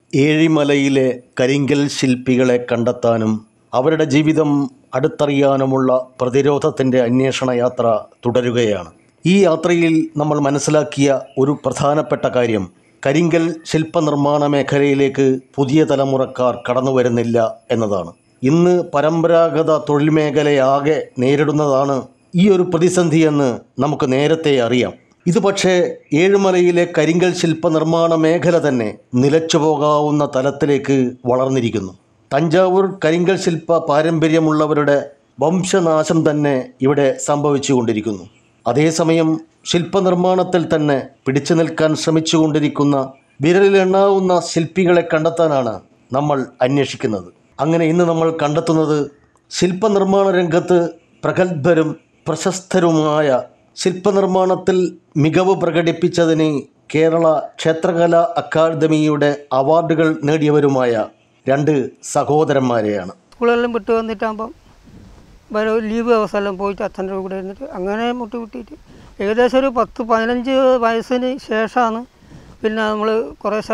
ഏഴിമലയിലെ കരിങ്കൽ ശില്പികളെ കണ്ടെത്താനും അവരുടെ ജീവിതം അടുത്തറിയാനുമുള്ള പ്രതിരോധത്തിൻ്റെ അന്വേഷണ യാത്ര തുടരുകയാണ് ഈ യാത്രയിൽ നമ്മൾ മനസ്സിലാക്കിയ ഒരു പ്രധാനപ്പെട്ട കാര്യം കരിങ്കൽ ശില്പനിർമ്മാണ മേഖലയിലേക്ക് പുതിയ തലമുറക്കാർ കടന്നു വരുന്നില്ല എന്നതാണ് ഇന്ന് പരമ്പരാഗത തൊഴിൽ മേഖലയാകെ നേരിടുന്നതാണ് ഈ ഒരു പ്രതിസന്ധിയെന്ന് നമുക്ക് നേരത്തെ അറിയാം ഇത് പക്ഷേ ഏഴുമലയിലെ കരിങ്കൽ ശില്പനിർമ്മാണ മേഖല തന്നെ നിലച്ചു പോകാവുന്ന തലത്തിലേക്ക് വളർന്നിരിക്കുന്നു തഞ്ചാവൂർ കരിങ്കൽ ശില്പ പാരമ്പര്യമുള്ളവരുടെ വംശനാശം തന്നെ ഇവിടെ സംഭവിച്ചുകൊണ്ടിരിക്കുന്നു അതേസമയം ശില്പനിർമ്മാണത്തിൽ തന്നെ പിടിച്ചു നിൽക്കാൻ ശ്രമിച്ചുകൊണ്ടിരിക്കുന്ന വിരലിലെണ്ണാവുന്ന ശില്പികളെ കണ്ടെത്താനാണ് നമ്മൾ അന്വേഷിക്കുന്നത് അങ്ങനെ ഇന്ന് നമ്മൾ കണ്ടെത്തുന്നത് ശില്പനിർമ്മാണ രംഗത്ത് പ്രഗത്ഭരും പ്രശസ്തരുമായ ശില്പനിർമ്മാണത്തിൽ മികവ് പ്രകടിപ്പിച്ചതിന് കേരള ക്ഷേത്രകലാ അക്കാദമിയുടെ അവാർഡുകൾ നേടിയവരുമായ രണ്ട് സഹോദരന്മാരെയാണ് സ്കൂളെല്ലാം വിട്ട് വന്നിട്ടാകുമ്പം വരെ ലീവ് അവസരം പോയിട്ട് അച്ഛൻ്റെ കൂടെ ഇരുന്നിട്ട് അങ്ങനെ മുട്ടി വിട്ടിട്ട് ഏകദേശം ഒരു പത്ത് പതിനഞ്ച് വയസ്സിന് ശേഷമാണ് പിന്നെ നമ്മൾ കുറേശ്ശെ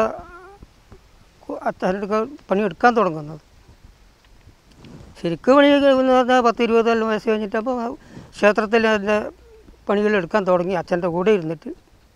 അച്ഛൻ്റെ പണിയെടുക്കാൻ തുടങ്ങുന്നത് ശരിക്കും പണി എന്ന് പറഞ്ഞാൽ പത്ത് ഇരുപതെല്ലാം വയസ്സ് കഴിഞ്ഞിട്ടപ്പോൾ ക്ഷേത്രത്തിൽ അതിൻ്റെ പണികളെടുക്കാൻ തുടങ്ങി അച്ഛൻ്റെ കൂടെ ഇരുന്നിട്ട്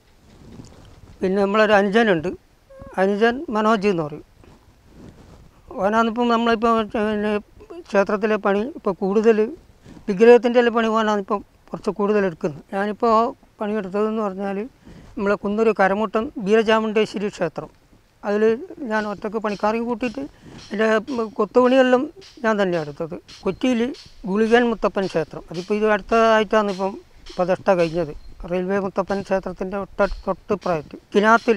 പിന്നെ നമ്മളൊരു അനുജനുണ്ട് അനുജൻ മനോജ് എന്ന് പറയും ഓനാണിപ്പം നമ്മളിപ്പോൾ പിന്നെ ക്ഷേത്രത്തിലെ പണി ഇപ്പോൾ കൂടുതൽ വിഗ്രഹത്തിൻ്റെ എല്ലാം പണി ഓനാണിപ്പം കുറച്ച് കൂടുതൽ എടുക്കുന്നത് ഞാനിപ്പോൾ പണിയെടുത്തതെന്ന് പറഞ്ഞാൽ നമ്മളെ കുന്നൂർ കരമുട്ടം വീരചാമുണ്ടേശ്വരി ക്ഷേത്രം അതിൽ ഞാൻ ഒറ്റക്ക് പണിക്കാരെയും കൂട്ടിയിട്ട് എൻ്റെ കൊത്തുപണിയെല്ലാം ഞാൻ തന്നെയാണ് എടുത്തത് കൊച്ചിയിൽ ഗുളികൻ മുത്തപ്പൻ ക്ഷേത്രം അതിപ്പോൾ ഇത് അടുത്തതായിട്ടാണ് ഇപ്പം പ്രതിഷ്ഠ കഴിഞ്ഞത് റെയിൽവേ മുത്തപ്പൻ ക്ഷേത്രത്തിൻ്റെ ഒട്ട തൊട്ട് പ്രായത്തിൽ കിനാത്തിൽ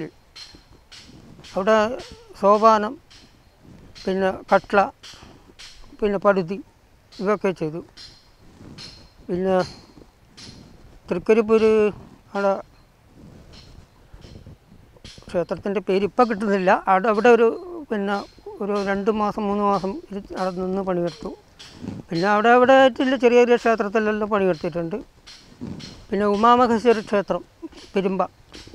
അവിടെ സോപാനം പിന്നെ കട്ട്ള പിന്നെ പടുതി ഇതൊക്കെ ചെയ്തു പിന്നെ തൃക്കരിപ്പൂർ അവിടെ ക്ഷേത്രത്തിൻ്റെ പേര് ഇപ്പം കിട്ടുന്നില്ല അവിടെ അവിടെ ഒരു പിന്നെ ഒരു രണ്ട് മാസം മൂന്ന് മാസം ഇത് അവിടെ നിന്ന് പണിയെടുത്തു പിന്നെ അവിടെ അവിടെ ആയിട്ടുള്ള ചെറിയ ചെറിയ ക്ഷേത്രത്തിലെല്ലാം പണിയെടുത്തിട്ടുണ്ട് പിന്നെ ഉമാമഹേശ്വര ക്ഷേത്രം പെരുമ്പ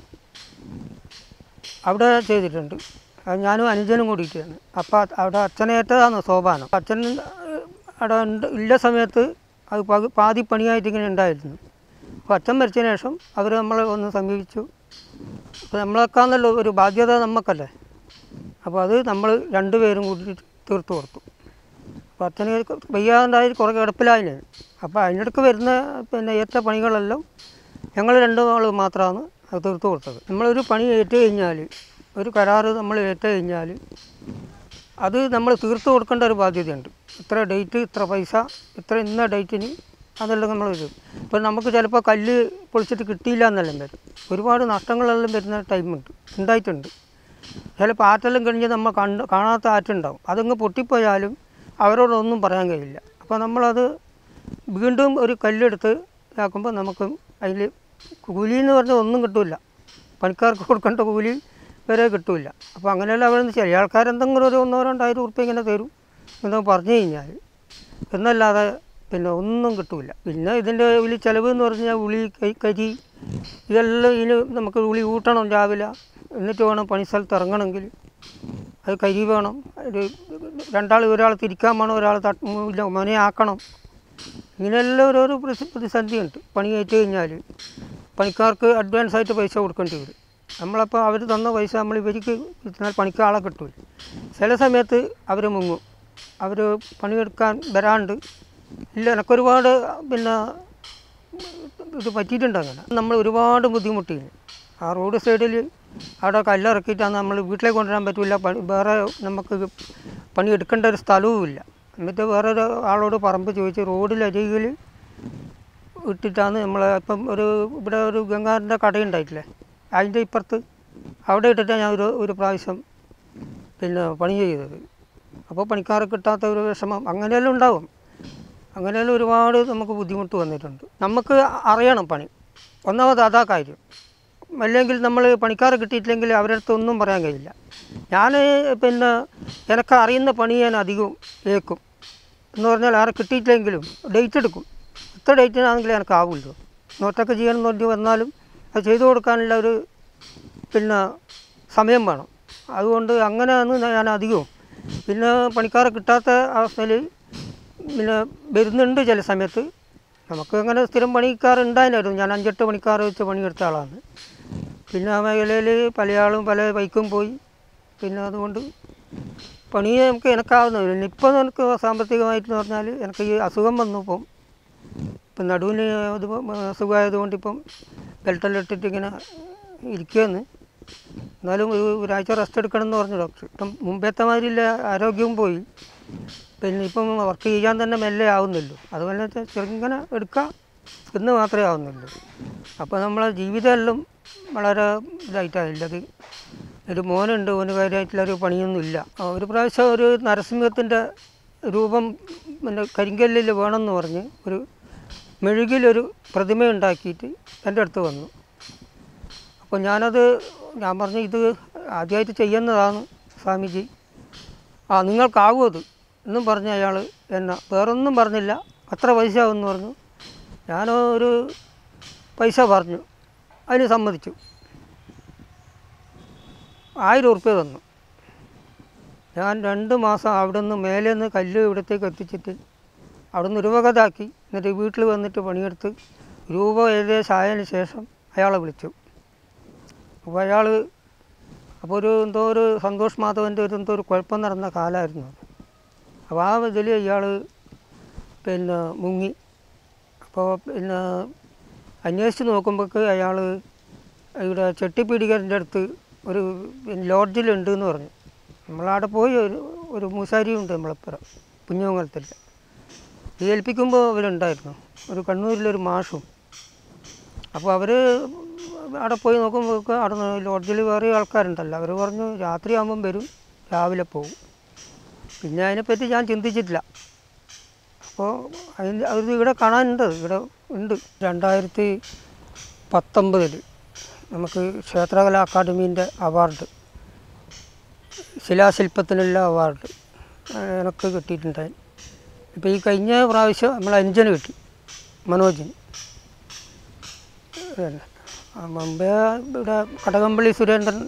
അവിടെ ചെയ്തിട്ടുണ്ട് അത് ഞാനും അനുജനും കൂടിയിട്ടാണ് അപ്പോൾ അവിടെ അച്ഛനേറ്റതാണ് സോപാനം അച്ഛൻ ഏഹ്, അവിടെ ഉണ്ട് ഇല്ല സമയത്ത് അത് പകു പാതി പണിയായിട്ട് ഇങ്ങനെ ഉണ്ടായിരുന്നു അപ്പോൾ അച്ഛൻ മരിച്ചതിന് ശേഷം അവർ നമ്മളെ ഒന്ന് സമീപിച്ചു അപ്പോൾ നമ്മളൊക്കാന്നല്ലോ ഒരു ബാധ്യത നമുക്കല്ലേ അപ്പോൾ അത് നമ്മൾ രണ്ടുപേരും കൂടിയിട്ട് തീർത്തു കൊടുത്തു അപ്പോൾ അച്ഛന് വയ്യാണ്ടായി കുറേ കിടപ്പിലായില്ലേ അപ്പോൾ അതിനിടയ്ക്ക് വരുന്ന പിന്നെ ഏറ്റ പണികളെല്ലാം ഞങ്ങൾ രണ്ടു ആൾ മാത്രമാണ് അത് തീർത്തു കൊടുത്തത് നമ്മളൊരു പണി ഏറ്റു കഴിഞ്ഞാൽ ഒരു കരാറ് നമ്മൾ ഏറ്റു കഴിഞ്ഞാൽ അത് നമ്മൾ തീർത്തു കൊടുക്കേണ്ട ഒരു ബാധ്യതയുണ്ട് ഇത്ര ഡേറ്റ് ഇത്ര പൈസ ഇത്ര ഇന്ന ഡേറ്റിന് അതെല്ലാം നമ്മൾ വരും ഇപ്പം നമുക്ക് ചിലപ്പോൾ കല്ല് പൊളിച്ചിട്ട് കിട്ടിയില്ല എന്നെല്ലാം വരും ഒരുപാട് നഷ്ടങ്ങളെല്ലാം വരുന്ന ടൈമുണ്ട് ഉണ്ടായിട്ടുണ്ട് ചിലപ്പോൾ ആറ്റെല്ലാം കഴിഞ്ഞ് നമ്മൾ കണ്ട് കാണാത്ത ആറ്റുണ്ടാവും അതങ്ങ് പൊട്ടിപ്പോയാലും അവരോടൊന്നും പറയാൻ കഴിയില്ല അപ്പോൾ നമ്മളത് വീണ്ടും ഒരു കല്ലെടുത്ത് ഇതാക്കുമ്പോൾ നമുക്ക് അതിൽ കൂലി എന്ന് പറഞ്ഞാൽ ഒന്നും കിട്ടില്ല പണിക്കാർക്ക് കൊടുക്കേണ്ട കൂലി വരെ കിട്ടില്ല അപ്പോൾ അങ്ങനെയല്ല അവിടെ ചില ആൾക്കാർ എന്തെങ്കിലും ഒരു ഒന്നോ രണ്ടായിരം ഉറുപ്പ്യ ഇങ്ങനെ തരും എന്ന് പറഞ്ഞു കഴിഞ്ഞാൽ എന്നല്ലാതെ പിന്നെ ഒന്നും കിട്ടില്ല പിന്നെ ഇതിൻ്റെ ഉള്ളി ചിലവ് എന്ന് പറഞ്ഞാൽ ഉളി കൈ കരി ഇതെല്ലാം ഇതിന് നമുക്ക് ഉളി ഊട്ടണം രാവിലെ എന്നിട്ട് വേണം പണിസ്ഥലത്ത് ഇറങ്ങണമെങ്കിൽ അത് കരി വേണം ഒരു രണ്ടാൾ ഒരാൾ തിരിക്കാൻ വേണം ഒരാൾ തട്ട് ഇല്ല മനയാക്കണം ഇങ്ങനെയെല്ലാം ഓരോരോ പ്രതി- പ്രതിസന്ധിയുണ്ട് പണി ഏറ്റു കഴിഞ്ഞാൽ പണിക്കാർക്ക് അഡ്വാൻസ് ആയിട്ട് പൈസ കൊടുക്കേണ്ടി വരും നമ്മളപ്പോൾ അവർ തന്ന പൈസ നമ്മൾ ഇവർക്ക് കിട്ടുന്നാൽ പണിക്ക് ആളെ കിട്ടില്ല ചില സമയത്ത് അവർ മുങ്ങും അവർ പണിയെടുക്കാൻ വരാണ്ട് ഇല്ല എനക്കൊരുപാട് പിന്നെ ഇത് പറ്റിയിട്ടുണ്ട് അങ്ങനെ നമ്മൾ ഒരുപാട് ബുദ്ധിമുട്ടിയില്ല ആ റോഡ് സൈഡിൽ അവിടെ കല്ലിറക്കിയിട്ടാണ് നമ്മൾ വീട്ടിലേക്ക് കൊണ്ടുവരാൻ പറ്റില്ല പണി വേറെ നമുക്ക് പണിയെടുക്കേണ്ട ഒരു സ്ഥലവും ഇല്ല എന്നിട്ട് വേറെ ഒരു ആളോട് പറമ്പ് ചോദിച്ച് റോഡിലരികിൽ ഇട്ടിട്ടാണ് നമ്മൾ ഇപ്പം ഒരു ഇവിടെ ഒരു ഗംഗാറിൻ്റെ കടയുണ്ടായിട്ടില്ലേ അതിൻ്റെ ഇപ്പുറത്ത് അവിടെ ഇട്ടിട്ടാണ് ഞാൻ ഒരു ഒരു പ്രാവശ്യം പിന്നെ പണി ചെയ്തത് അപ്പോൾ പണിക്കാരെ കിട്ടാത്ത ഒരു വിഷമം അങ്ങനെയെല്ലാം ഉണ്ടാവും അങ്ങനെയെല്ലാം ഒരുപാട് നമുക്ക് ബുദ്ധിമുട്ട് വന്നിട്ടുണ്ട് നമുക്ക് അറിയണം പണി ഒന്നാമത് അതാ കാര്യം അല്ലെങ്കിൽ നമ്മൾ പണിക്കാരെ കിട്ടിയിട്ടില്ലെങ്കിൽ അവരുടെ അടുത്ത് ഒന്നും പറയാൻ കഴിയില്ല ഞാൻ പിന്നെ എനിക്ക് അറിയുന്ന പണി ഞാൻ അധികവും ഏക്കും എന്ന് പറഞ്ഞാൽ ആരെ കിട്ടിയിട്ടില്ലെങ്കിലും ഡേറ്റ് എടുക്കും ഇത്ര ഡേറ്റിനാണെങ്കിലും എനിക്ക് ആവുമല്ലോ നോട്ടൊക്കെ ചെയ്യണം എന്ന് പറഞ്ഞ് വന്നാലും അത് ചെയ്തു കൊടുക്കാനുള്ള ഒരു പിന്നെ സമയം വേണം അതുകൊണ്ട് അങ്ങനെയാണ് ഞാൻ അധികവും പിന്നെ പണിക്കാരെ കിട്ടാത്ത അവസ്ഥയിൽ പിന്നെ വരുന്നുണ്ട് ചില സമയത്ത് നമുക്ക് അങ്ങനെ സ്ഥിരം പണിക്കാറുണ്ടായിരുന്നു ഞാൻ അഞ്ചെട്ട് പണിക്കാർ വെച്ച് പണിയെടുത്ത ആളാണ് പിന്നെ ആ മേഖലയിൽ പല ആളും പല ബൈക്കും പോയി പിന്നെ അതുകൊണ്ട് പണി നമുക്ക് എനക്കാവുന്നില്ല പിന്നെ ഇപ്പം എനിക്ക് സാമ്പത്തികമായിട്ട് പറഞ്ഞാൽ എനിക്ക് ഈ അസുഖം വന്നു ഇപ്പം ഇപ്പം നടുവിന് ഇത് അസുഖമായതുകൊണ്ട് ഇപ്പം ബെൽറ്റെല്ലാം ഇട്ടിട്ട് ഇങ്ങനെ ഇരിക്കുകയെന്ന് എന്നാലും ഒരു ഒരാഴ്ച റെസ്റ്റ് എടുക്കണം എന്ന് പറഞ്ഞു ഡോക്ടർ ഇപ്പം മുമ്പത്തെ മാതിരിയില്ല ആരോഗ്യവും പോയി പിന്നെ ഇപ്പം വർക്ക് ചെയ്യാൻ തന്നെ മെല്ലെ ആവുന്നുള്ളൂ അതുപോലെ വെച്ചാൽ ചെറുങ്ങനെ എടുക്കാം എന്ന് മാത്രമേ ആവുന്നുള്ളൂ അപ്പോൾ നമ്മളെ ജീവിതമെല്ലാം വളരെ ഇതായിട്ടാണുള്ളത് ഒരു മോനുണ്ട് ഓന് കാര്യമായിട്ടുള്ള ഒരു പണിയൊന്നും ഇല്ല ആ, ഒരു പ്രാവശ്യം ഒരു നരസിംഹത്തിൻ്റെ രൂപം പിന്നെ കരിങ്കല്ലിൽ വേണമെന്ന് പറഞ്ഞ് ഒരു മെഴുകിലൊരു പ്രതിമ ഉണ്ടാക്കിയിട്ട് എൻ്റെ അടുത്ത് വന്നു അപ്പോൾ ഞാനത് ഞാൻ പറഞ്ഞു ഇത് ആദ്യമായിട്ട് ചെയ്യുന്നതാണ് സ്വാമിജി ആ നിങ്ങൾക്കാകും അത് എന്നും പറഞ്ഞ് അയാൾ എന്നെ വേറൊന്നും പറഞ്ഞില്ല അത്ര പൈസ ആവുമെന്ന് പറഞ്ഞു ഞാൻ ഒരു പൈസ പറഞ്ഞു അതിന് സമ്മതിച്ചു ആയിരം ഉറുപ്പ്യ തന്നു ഞാൻ രണ്ട് മാസം അവിടെ നിന്ന് മേലെ നിന്ന് കല്ല് ഇവിടത്തേക്ക് എത്തിച്ചിട്ട് അവിടെ നിന്ന് രൂപകഥാക്കി എന്നിട്ട് വീട്ടിൽ വന്നിട്ട് പണിയെടുത്ത് രൂപ ഏകദേശം ആയതിനു ശേഷം അയാളെ വിളിച്ചു അപ്പോൾ അയാൾ അപ്പോൾ ഒരു എന്തോ ഒരു സന്തോഷ് മാധവൻ്റെ ഒരു എന്തോ ഒരു കുഴപ്പം നടന്ന കാലമായിരുന്നു അത് അപ്പോൾ ആ ഇതിൽ ഇയാൾ പിന്നെ മുങ്ങി അപ്പോൾ പിന്നെ അന്വേഷിച്ച് നോക്കുമ്പോഴേക്ക് അയാൾ ഇവിടെ ചെട്ടിപ്പീടികൻ്റെ അടുത്ത് ഒരു ലോഡ്ജിലുണ്ട് എന്ന് പറഞ്ഞു നമ്മളവിടെ പോയി ഒരു ഒരു മൂസാരിയുണ്ട് നമ്മളപ്പുറം കുഞ്ഞുമംഗലത്തിൽ ഇത് ഏൽപ്പിക്കുമ്പോൾ അവരുണ്ടായിരുന്നു ഒരു കണ്ണൂരിലൊരു മാഷും അപ്പോൾ അവർ അവിടെ പോയി നോക്കുമ്പോൾ അവിടെ നിന്ന് ലോഡ്ജിൽ വേറെ ആൾക്കാരുണ്ടല്ലോ അവർ പറഞ്ഞു രാത്രിയാകുമ്പം വരും രാവിലെ പോകും പിന്നെ അതിനെപ്പറ്റി ഞാൻ ചിന്തിച്ചിട്ടില്ല അപ്പോൾ അതിന് അത് ഇവിടെ കാണാനുണ്ട് ഇവിടെ ഉണ്ട് രണ്ടായിരത്തി പത്തൊമ്പതിൽ നമുക്ക് ക്ഷേത്രകലാ അക്കാദമീൻ്റെ അവാർഡ് ശിലാശില്പത്തിനുള്ള അവാർഡ് എനിക്ക് കിട്ടിയിട്ടുണ്ടായി ഇപ്പോൾ ഈ കഴിഞ്ഞ പ്രാവശ്യം നമ്മൾ അഞ്ചന് കിട്ടി മനോജിന് പിന്നെ ആ മുമ്പേ ഇവിടെ കടകംപള്ളി സുരേന്ദ്രൻ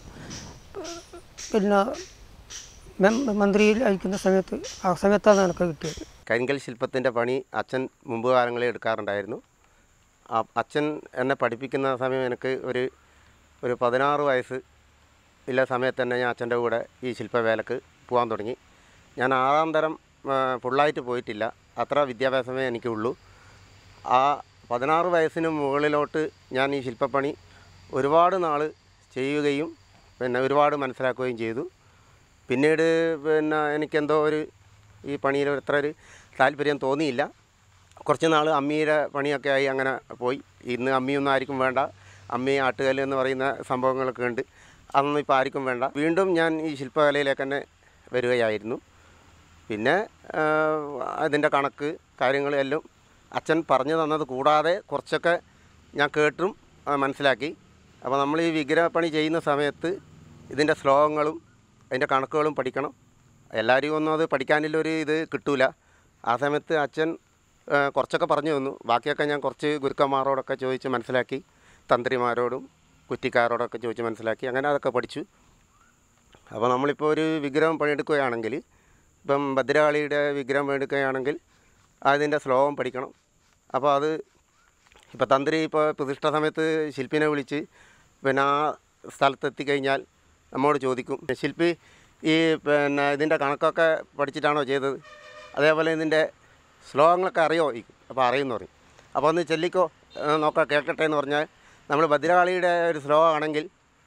പിന്നെ മെ- മന്ത്രിയിൽ അയക്കുന്ന സമയത്ത് ആ സമയത്താണ് എനിക്ക് കിട്ടിയത് കരിങ്കൽ ശില്പത്തിൻ്റെ പണി അച്ഛൻ മുമ്പ് കാലങ്ങളിൽ എടുക്കാറുണ്ടായിരുന്നു ആ അച്ഛൻ എന്നെ പഠിപ്പിക്കുന്ന സമയം എനിക്ക് ഒരു ഒരു പതിനാറ് വയസ്സ് ഉള്ള സമയത്ത് തന്നെ ഞാൻ അച്ഛൻ്റെ കൂടെ ഈ ശില്പവേലക്ക് പോകാൻ തുടങ്ങി ഞാൻ ആറാം തരം ആ, ഫുള്ളായിട്ട് പോയിട്ടില്ല അത്ര വിദ്യാഭ്യാസമേ എനിക്കുള്ളൂ ആ പതിനാറ് വയസ്സിന് മുകളിലോട്ട് ഞാൻ ഈ ശില്പപ്പണി ഒരുപാട് നാൾ ചെയ്യുകയും പിന്നെ ഒരുപാട് മനസ്സിലാക്കുകയും ചെയ്തു പിന്നീട് പിന്നെ എനിക്കെന്തോ ഒരു ഈ പണിയിൽ അത്ര ഒരു താല്പര്യം തോന്നിയില്ല കുറച്ച് നാൾ അമ്മിയുടെ പണിയൊക്കെ ആയി അങ്ങനെ പോയി ഇന്ന് അമ്മിയൊന്നും ആർക്കും വേണ്ട അമ്മി ആട്ടുകല്ല് എന്ന് പറയുന്ന സംഭവങ്ങളൊക്കെ ഉണ്ട് അതൊന്നും ഇപ്പോൾ ആർക്കും വേണ്ട വീണ്ടും ഞാൻ ഈ ശില്പകലയിലേക്ക് തന്നെ വരികയായിരുന്നു പിന്നെ അതിൻ്റെ കണക്ക് കാര്യങ്ങൾ എല്ലാം അച്ഛൻ പറഞ്ഞു തന്നത് കൂടാതെ കുറച്ചൊക്കെ ഞാൻ കേട്ടും ആ, മനസ്സിലാക്കി അപ്പോൾ നമ്മൾ ഈ വിഗ്രഹപ്പണി ചെയ്യുന്ന സമയത്ത് ഇതിൻ്റെ ശ്ലോകങ്ങളും അതിൻ്റെ കണക്കുകളും പഠിക്കണം എല്ലാവരും ഒന്നും അത് പഠിക്കാനുള്ള ഒരു ഇത് കിട്ടൂല ആ സമയത്ത് അച്ഛൻ ആ, കുറച്ചൊക്കെ പറഞ്ഞു തന്നു ബാക്കിയൊക്കെ ഞാൻ കുറച്ച് ഗുരുക്കന്മാരോടൊക്കെ ചോദിച്ച് മനസ്സിലാക്കി തന്ത്രിമാരോടും കുറ്റിക്കാരോടൊക്കെ ചോദിച്ച് മനസ്സിലാക്കി അങ്ങനെ അതൊക്കെ പഠിച്ചു അപ്പോൾ നമ്മളിപ്പോൾ ഒരു വിഗ്രഹം പണിയെടുക്കുകയാണെങ്കിൽ ഇപ്പം ഭദ്രകാളിയുടെ വിഗ്രഹം പണിയെടുക്കുകയാണെങ്കിൽ അതിൻ്റെ ശ്ലോകം പഠിക്കണം അപ്പോൾ അത് ഇപ്പോൾ തന്ത്രി ഇപ്പോൾ പ്രതിഷ്ഠ സമയത്ത് ശില്പിനെ വിളിച്ച് പിന്നെ ആ സ്ഥലത്ത് എത്തിക്കഴിഞ്ഞാൽ നമ്മോട് ചോദിക്കും ശില്പി ഈ പിന്നെ ഇതിൻ്റെ കണക്കൊക്കെ പഠിച്ചിട്ടാണോ ചെയ്തത് അതേപോലെ ഇതിൻ്റെ ശ്ലോകങ്ങളൊക്കെ അറിയോ അപ്പോൾ അറിയുമെന്ന് പറയും അപ്പോൾ ഒന്ന് ചെല്ലിക്കോ ഏഹ് നോക്കാം കേൾക്കട്ടെ എന്ന് പറഞ്ഞാൽ നമ്മൾ ഭദ്രകാളിയുടെ ഒരു ശ്ലോകമാണെങ്കിൽ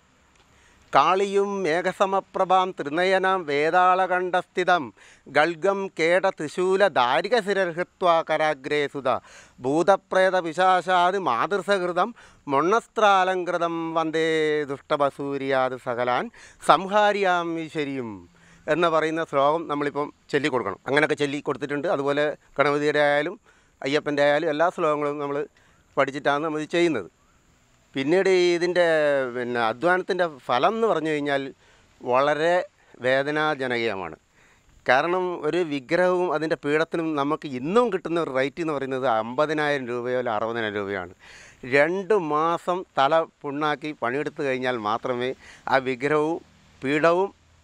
കാളിയും മേഘസമപ്രഭാം ത്രിനയനം വേതാളകണ്ഠസ്ഥിതം ഗൾഗം കേട തൃശൂല ദാരികശിരഹൃത്വാ കരാഗ്രേ സുത ഭൂതപ്രേത പിശാശാത് മാതൃസഹൃതം മൊണ്ണസ്ത്രാലങ്കൃതം വന്ദേ ദുഷ്ടബസൂര്യാത് സകലാൻ സംഹാരിയാം ഈശ്വരിയും എന്ന് പറയുന്ന ശ്ലോകം നമ്മളിപ്പം ചൊല്ലിക്കൊടുക്കണം അങ്ങനെയൊക്കെ ചൊല്ലി കൊടുത്തിട്ടുണ്ട് അതുപോലെ ഗണപതിയുടെ ആയാലും അയ്യപ്പൻ്റെ ആയാലും എല്ലാ ശ്ലോകങ്ങളും നമ്മൾ പഠിച്ചിട്ടാണ് നമ്മൾ ഇത് ചെയ്യുന്നത് പിന്നീട് ഈ ഇതിൻ്റെ പിന്നെ അധ്വാനത്തിൻ്റെ ഫലം എന്ന് പറഞ്ഞു കഴിഞ്ഞാൽ വളരെ വേദനാജനകീയമാണ് കാരണം ഒരു വിഗ്രഹവും അതിൻ്റെ പീഠത്തിനും നമുക്ക് ഇന്നും കിട്ടുന്ന ഒരു റേറ്റ് എന്ന് പറയുന്നത് അമ്പതിനായിരം രൂപയോ അല്ല അറുപതിനായിരം രൂപയാണ് രണ്ട് മാസം തല പുണ്ണാക്കി പണിയെടുത്ത് കഴിഞ്ഞാൽ മാത്രമേ ആ വിഗ്രഹവും പീഠവും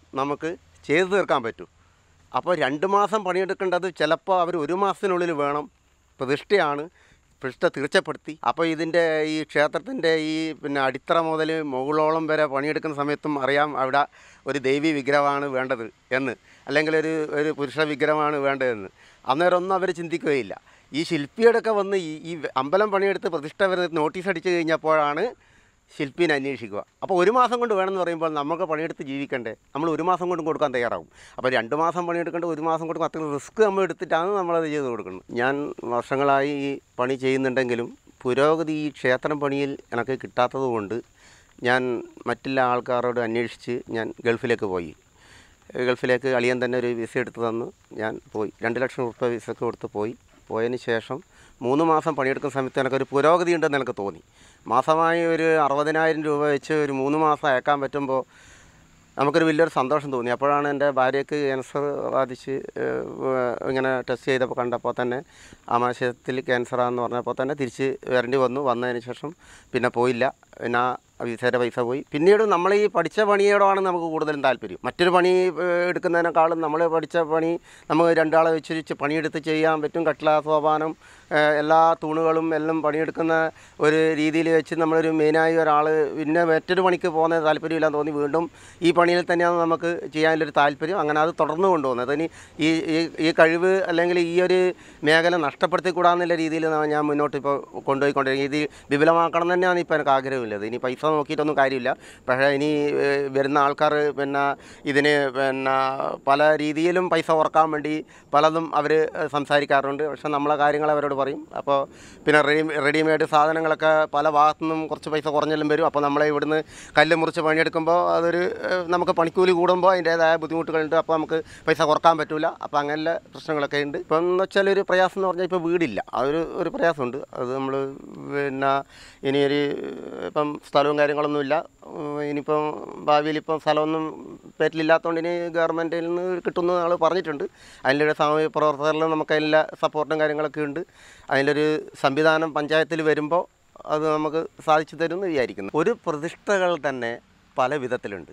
നമുക്ക് ചെയ്തു തീർക്കാൻ പറ്റൂ അപ്പോൾ രണ്ട് മാസം പണിയെടുക്കേണ്ടത് ചിലപ്പോൾ അവർ ഒരു മാസത്തിനുള്ളിൽ വേണം പ്രതിഷ്ഠയാണ് പ്രതിഷ്ഠ തീർച്ചപ്പെടുത്തി അപ്പോൾ ഇതിൻ്റെ ഈ ക്ഷേത്രത്തിൻ്റെ ഈ പിന്നെ അടിത്തറ മുതൽ മുകളോളം വരെ പണിയെടുക്കുന്ന സമയത്തും അറിയാം അവിടെ ഒരു ദേവി വിഗ്രഹമാണ് വേണ്ടത് എന്ന് അല്ലെങ്കിൽ ഒരു ഒരു പുരുഷ വിഗ്രഹമാണ് വേണ്ടതെന്ന് അന്നേരം ഒന്നും അവർ ചിന്തിക്കുകയില്ല ഈ ശില്പിയോടൊക്കെ വന്ന് ഈ ഈ അമ്പലം പണിയെടുത്ത് പ്രതിഷ്ഠ വരുന്ന നോട്ടീസ് അടിച്ചു കഴിഞ്ഞപ്പോഴാണ് ശില്പിനെ അന്വേഷിക്കുക അപ്പോൾ ഒരു മാസം കൊണ്ട് വേണമെന്ന് പറയുമ്പോൾ നമുക്ക് പണിയെടുത്ത് ജീവിക്കണ്ടേ നമ്മൾ ഒരു മാസം കൊണ്ട് കൊടുക്കാൻ തയ്യാറാവും അപ്പോൾ രണ്ട് മാസം പണിയെടുക്കേണ്ട ഒരു മാസം കൊണ്ട് അത്ര റിസ്ക് നമ്മൾ എടുത്തിട്ടാണ് നമ്മളത് ചെയ്ത് കൊടുക്കുന്നത് ഞാൻ വർഷങ്ങളായി ഈ പണി ചെയ്യുന്നുണ്ടെങ്കിലും പുരോഗതി ഈ ക്ഷേത്രം പണിയിൽ എനിക്ക് കിട്ടാത്തത് കൊണ്ട് ഞാൻ മറ്റുള്ള ആൾക്കാരോട് അന്വേഷിച്ച് ഞാൻ ഗൾഫിലേക്ക് പോയി ഗൾഫിലേക്ക് അളിയൻ തന്നെ ഒരു വിസ എടുത്ത് തന്നു ഞാൻ പോയി രണ്ട് ലക്ഷം റുപ്യ വിസക്ക് കൊടുത്ത് പോയി പോയതിന് ശേഷം മൂന്ന് മാസം പണിയെടുക്കുന്ന സമയത്ത് എനിക്കൊരു പുരോഗതി ഉണ്ടെന്ന് എനിക്ക് തോന്നി മാസമായി ഒരു അറുപതിനായിരം രൂപ വെച്ച് ഒരു മൂന്ന് മാസം അയക്കാൻ പറ്റുമ്പോൾ നമുക്കൊരു വലിയൊരു സന്തോഷം തോന്നി അപ്പോഴാണ് എൻ്റെ ഭാര്യയ്ക്ക് ക്യാൻസർ ബാധിച്ച് ഏഹ്, ഇങ്ങനെ ടെസ്റ്റ് ചെയ്തപ്പോൾ കണ്ടപ്പോൾ തന്നെ ആമാശയത്തിൽ ക്യാൻസറാന്ന് പറഞ്ഞപ്പോൾ തന്നെ തിരിച്ച് വരേണ്ടി വന്നു വന്നതിന് ശേഷം പിന്നെ പോയില്ല പിന്നെ ആ വിസയുടെ പൈസ പോയി പിന്നീട് നമ്മൾ ഈ പഠിച്ച പണിയോടാണ് നമുക്ക് കൂടുതലും താല്പര്യം മറ്റൊരു പണി ഏഹ്, എടുക്കുന്നതിനേക്കാളും നമ്മൾ പഠിച്ച പണി നമുക്ക് രണ്ടാളെ വെച്ച് പണിയെടുത്ത് ചെയ്യാൻ പറ്റും കട്ടില സോപാനം ഏഹ്, എല്ലാ തൂണുകളും എല്ലാം പണിയെടുക്കുന്ന ഒരു രീതിയിൽ വെച്ച് നമ്മളൊരു മെയിനായി ഒരാൾ പിന്നെ മറ്റൊരു പണിക്ക് പോകുന്ന താല്പര്യമില്ലാന്ന് തോന്നി വീണ്ടും ഈ പണിയിൽ തന്നെയാണ് നമുക്ക് ചെയ്യാനുള്ളൊരു താല്പര്യം അങ്ങനെ അത് തുടർന്ന് കൊണ്ടുപോകുന്നത് ഇനി ഈ ഈ- ഈ കഴിവ് അല്ലെങ്കിൽ ഈ ഒരു മേഖല നഷ്ടപ്പെടുത്തിക്കൂടാന്നുള്ള രീതിയിൽ ഞാൻ മുന്നോട്ട് ഇപ്പോൾ കൊണ്ടുപോയിക്കൊണ്ടിരിക്കുന്നത് ഇത് വിപുലമാക്കണം എന്ന് തന്നെയാണ് ഇപ്പോൾ എനിക്ക് ആഗ്രഹമില്ലത് ഇനി പൈസ നോക്കിയിട്ടൊന്നും കാര്യമില്ല പക്ഷേ ഇനി ഏഹ്, വരുന്ന ആൾക്കാർ പിന്നെ ഇതിന് പിന്നെ പല രീതിയിലും പൈസ ഉറക്കാൻ വേണ്ടി പലതും അവർ സംസാരിക്കാറുണ്ട് പക്ഷെ നമ്മളെ കാര്യങ്ങൾ അവരോട് പറയും അപ്പോൾ പിന്നെ റെഡി റെഡിമെയ്ഡ് സാധനങ്ങളൊക്കെ പല ഭാഗത്തു നിന്നും കുറച്ച് പൈസ കുറഞ്ഞെല്ലാം വരും അപ്പോൾ നമ്മളെ ഇവിടുന്ന് കല്ല് മുറിച്ച് പണിയെടുക്കുമ്പോൾ അതൊരു ഏഹ്, നമുക്ക് പണിക്കൂലി കൂടുമ്പോൾ അതിൻ്റേതായ ബുദ്ധിമുട്ടുകളുണ്ട് അപ്പോൾ നമുക്ക് പൈസ കുറക്കാൻ പറ്റില്ല അപ്പോൾ അങ്ങനെയുള്ള പ്രശ്നങ്ങളൊക്കെ ഉണ്ട് ഇപ്പം എന്ന് വെച്ചാൽ ഒരു പ്രയാസം എന്ന് പറഞ്ഞാൽ ഇപ്പോൾ വീടില്ല അതൊരു ഒരു പ്രയാസമുണ്ട് അത് നമ്മൾ പിന്നെ ഇനിയൊരു ഇപ്പം സ്ഥലവും കാര്യങ്ങളൊന്നുമില്ല ഉം, ഇനിയിപ്പം ഭാവിയിൽ ഇപ്പം സ്ഥലമൊന്നും പേറ്റിലില്ലാത്തതുകൊണ്ട് ഇനി ഗവൺമെൻറ്റിൽ നിന്ന് കിട്ടുമെന്ന് ആൾ പറഞ്ഞിട്ടുണ്ട് അതിൻ്റെ സാമൂഹിക പ്രവർത്തകരിൽ നമുക്ക് എല്ലാ സപ്പോർട്ടും കാര്യങ്ങളൊക്കെ ഉണ്ട് അതിലൊരു സംവിധാനം പഞ്ചായത്തിൽ വരുമ്പോൾ അത് നമുക്ക് സാധിച്ചു തരുമെന്ന് വിചാരിക്കുന്നു ഒരു പ്രതിഷ്ഠകൾ തന്നെ പല വിധത്തിലുണ്ട്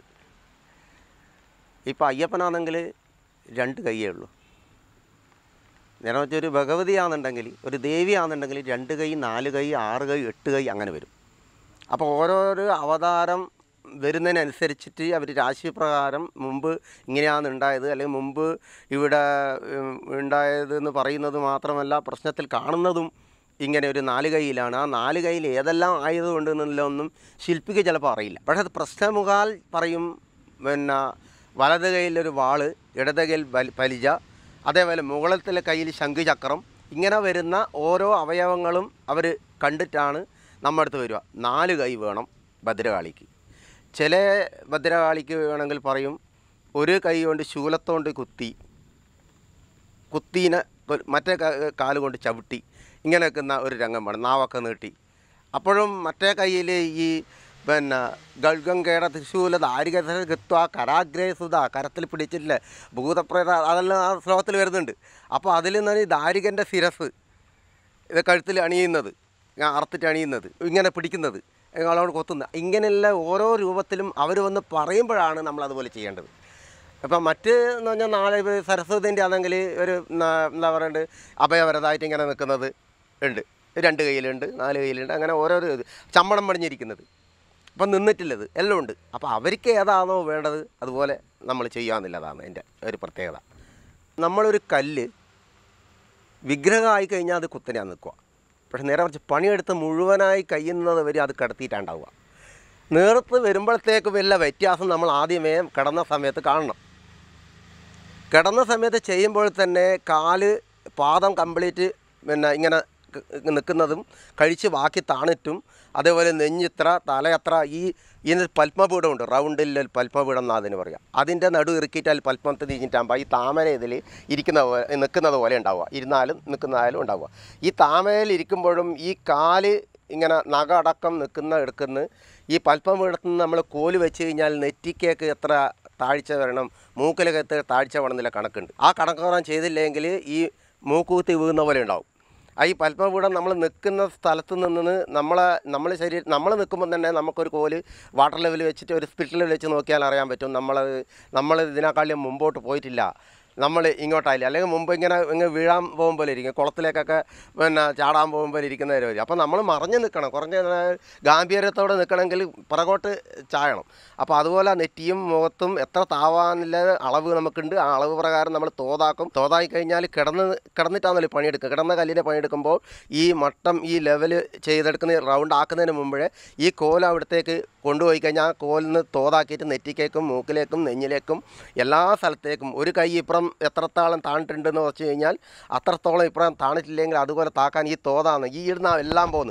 ഇപ്പോൾ അയ്യപ്പനാണെങ്കിൽ രണ്ട് കൈയേ ഉള്ളൂ നേരെ വെച്ചാൽ ഒരു ഭഗവതിയാണെന്നുണ്ടെങ്കിൽ ഒരു ദേവിയാണെന്നുണ്ടെങ്കിൽ രണ്ട് കൈ നാല് കൈ ആറ് കൈ എട്ട് കൈ അങ്ങനെ വരും അപ്പോൾ ഓരോരോ അവതാരം വരുന്നതിനനുസരിച്ചിട്ട് അവർ രാശിപ്രകാരം മുമ്പ് ഇങ്ങനെയാണ് ഉണ്ടായത് അല്ലെങ്കിൽ മുമ്പ് ഇവിടെ ഉം, ഉണ്ടായത് എന്ന് പറയുന്നത് മാത്രമല്ല പ്രശ്നത്തിൽ കാണുന്നതും ഇങ്ങനെ ഒരു നാല് കൈയിലാണ് ആ നാല് കൈയിൽ ഏതെല്ലാം ആയതുകൊണ്ട് എന്നുള്ളതൊന്നും ശില്പിക്ക് ചിലപ്പോൾ അറിയില്ല പക്ഷേ അത് പ്രശ്നമുഖാൽ പറയും പിന്നെ വലത് കൈയിലൊരു വാള് ഇടത് കൈയിൽ ബൽ- പരിച അതേപോലെ മുകളത്തിലെ കയ്യിൽ ശംഖുചക്രം ഇങ്ങനെ വരുന്ന ഓരോ അവയവങ്ങളും അവർ കണ്ടിട്ടാണ് നമ്മുടെ അടുത്ത് വരിക നാല് കൈ വേണം ഭദ്രകാളിക്ക് ചില ഭദ്രകാളിക്ക് വേണമെങ്കിൽ പറയും ഒരു കൈ കൊണ്ട് ശൂലത്തോണ്ട് കുത്തി കുത്തീനെ തൊ- മറ്റേ ക- കാല് കൊണ്ട് ചവിട്ടി ഇങ്ങനെ നിൽക്കുന്ന ഒരു രംഗം വേണം നാവൊക്കെ നീട്ടി അപ്പോഴും മറ്റേ കയ്യിൽ ഈ പിന്നെ ഗൾഗംഗേട തൃശൂല ദാരികഥ ഗത്വ കരാഗ്രേ സുധ കരത്തിൽ പിടിച്ചിട്ടില്ല ഭൂതപ്രേത അതെല്ലാം ആ ശ്ലോകത്തിൽ വരുന്നുണ്ട് അപ്പോൾ അതിൽ നിന്നാണ് ഈ ദാരികൻ്റെ ശിരസ് ഇത് കഴുത്തിൽ അണിയുന്നത് ഞാൻ അറുത്തിട്ട് അണിയുന്നത് ഇങ്ങനെ പിടിക്കുന്നത് ഞങ്ങളോട് കൊത്തുന്നത് ഇങ്ങനെയുള്ള ഓരോ രൂപത്തിലും അവർ വന്ന് പറയുമ്പോഴാണ് നമ്മൾ അതുപോലെ ചെയ്യേണ്ടത് ഇപ്പം മറ്റ് എന്ന് പറഞ്ഞാൽ നാളെ ഇപ്പോൾ സരസ്വതിൻ്റെ ആണെങ്കിൽ ഒരു ന- എന്താ പറയണ്ട് അഭയവരതായിട്ട് ഇങ്ങനെ നിൽക്കുന്നത് ഉണ്ട് രണ്ട് കയ്യിലുണ്ട് നാല് കയ്യിലുണ്ട് അങ്ങനെ ഓരോരോ ഇത് ചമ്മണം പടിഞ്ഞിരിക്കുന്നത് അപ്പം നിന്നിട്ടില്ലത് എല്ലാം ഉണ്ട് അപ്പോൾ അവർക്ക് ഏതാണോ വേണ്ടത് അതുപോലെ നമ്മൾ ചെയ്യാമെന്നുള്ളതാണ് എൻ്റെ ഒരു പ്രത്യേകത നമ്മളൊരു കല്ല് വിഗ്രഹമായി കഴിഞ്ഞാൽ അത് കുത്തനെയാണ് നിൽക്കുക പക്ഷെ നേരെ കുറച്ച് പണിയെടുത്ത് മുഴുവനായി കഴിയുന്നത് വരെ അത് കിടത്തിയിട്ടുണ്ടാവുക നേർത്ത് വരുമ്പോഴത്തേക്ക് വല്ല വ്യത്യാസം നമ്മൾ ആദ്യമേ കിടന്ന സമയത്ത് കാണണം കിടന്ന സമയത്ത് ചെയ്യുമ്പോൾ തന്നെ കാല് പാദം കംപ്ലീറ്റ് പിന്നെ ഇങ്ങനെ ക- നിൽക്കുന്നതും കഴിച്ച് ബാക്കി താണിട്ടും അതേപോലെ നെഞ്ഞിത്ര തലയത്ര ഈ ഇതിന് പത്മപീഠമുണ്ട് റൗണ്ടിൽ പത്മപീഠം എന്നാ അതിന് പറയുക അതിൻ്റെ നടു ഇറുക്കിയിട്ടാൽ പത്മത്തിൽ തിരിഞ്ഞിട്ടാകുമ്പോൾ ഈ താമര ഇതിൽ ഇരിക്കുന്ന പോലെ നിൽക്കുന്നത് പോലെ ഉണ്ടാവുക ഇരുന്നാലും നിൽക്കുന്നതായാലും ഉണ്ടാവുക ഈ താമരയിൽ ഇരിക്കുമ്പോഴും ഈ കാല് ഇങ്ങനെ നഖ അടക്കം നിൽക്കുന്ന എടുക്കുന്ന ഈ പൽപ്പപീഠത്തിൽ നിന്ന് നമ്മൾ കോല് വെച്ച് കഴിഞ്ഞാൽ നെറ്റിക്കേക്ക് എത്ര താഴ്ച വരണം മൂക്കിലൊക്കെ എത്ര താഴ്ച വേണമെന്നില്ല കണക്കുണ്ട് ആ കണക്കുറം ചെയ്തില്ലെങ്കിൽ ഈ മൂക്കൂത്തി വീഴുന്ന പോലെ ഉണ്ടാവും ആ ഈ പത്മപീഠം നമ്മൾ നിൽക്കുന്ന സ്ഥലത്ത് നിന്ന് നമ്മളെ നമ്മൾ ശരീരം നമ്മൾ നിൽക്കുമ്പോൾ തന്നെ നമുക്കൊരു കോല് വാട്ടർ ലെവൽ വെച്ചിട്ട് ഒരു സ്പിരിറ്റ് ലെവൽ വെച്ച് നോക്കിയാൽ അറിയാൻ പറ്റും നമ്മൾ നമ്മൾ ഇതിനേക്കാളും മുമ്പോട്ട് പോയിട്ടില്ല നമ്മൾ ഇങ്ങോട്ടായില്ല അല്ലെങ്കിൽ മുമ്പ് ഇങ്ങനെ ഇങ്ങനെ വീഴാൻ പോകുമ്പോൾ ഇരിക്കും കുളത്തിലേക്കൊക്കെ പിന്നെ ചാടാൻ പോകുമ്പോൾ ഇരിക്കുന്നവരും അപ്പോൾ നമ്മൾ മറിഞ്ഞ് നിൽക്കണം കുറഞ്ഞ ഗാംഭീര്യത്തോടെ നിൽക്കണമെങ്കിൽ പുറകോട്ട് ചായണം അപ്പോൾ അതുപോലെ നെറ്റിയും മുഖത്തും എത്ര താവാനുള്ള അളവ് നമുക്കുണ്ട് ആ അളവ് പ്രകാരം നമ്മൾ തോതാക്കും തോതായി കഴിഞ്ഞാൽ കിടന്ന് കിടന്നിട്ടാണല്ലോ ഈ പണിയെടുക്കുക കിടന്ന കല്ലിനെ പണിയെടുക്കുമ്പോൾ ഈ മട്ടം ഈ ലെവൽ ചെയ്തെടുക്കുന്ന റൗണ്ട് ആക്കുന്നതിന് മുമ്പേ ഈ കോൽ അവിടത്തേക്ക് കൊണ്ടുപോയി കഴിഞ്ഞാൽ ആ കോലിൽ നിന്ന് തോതാക്കിയിട്ട് നെറ്റിക്കേക്കും മൂക്കിലേക്കും നെഞ്ഞിലേക്കും എല്ലാ സ്ഥലത്തേക്കും ഒരു കൈ ഇപ്പുറം എത്രത്തോളം താണിട്ടുണ്ടെന്ന് വെച്ച് കഴിഞ്ഞാൽ അത്രത്തോളം ഇപ്പുറം താണിട്ടില്ലെങ്കിൽ അതുപോലെ താക്കാൻ ഈ തോതാണ് ഈ ഇടുന്ന എല്ലാം പോകുന്നു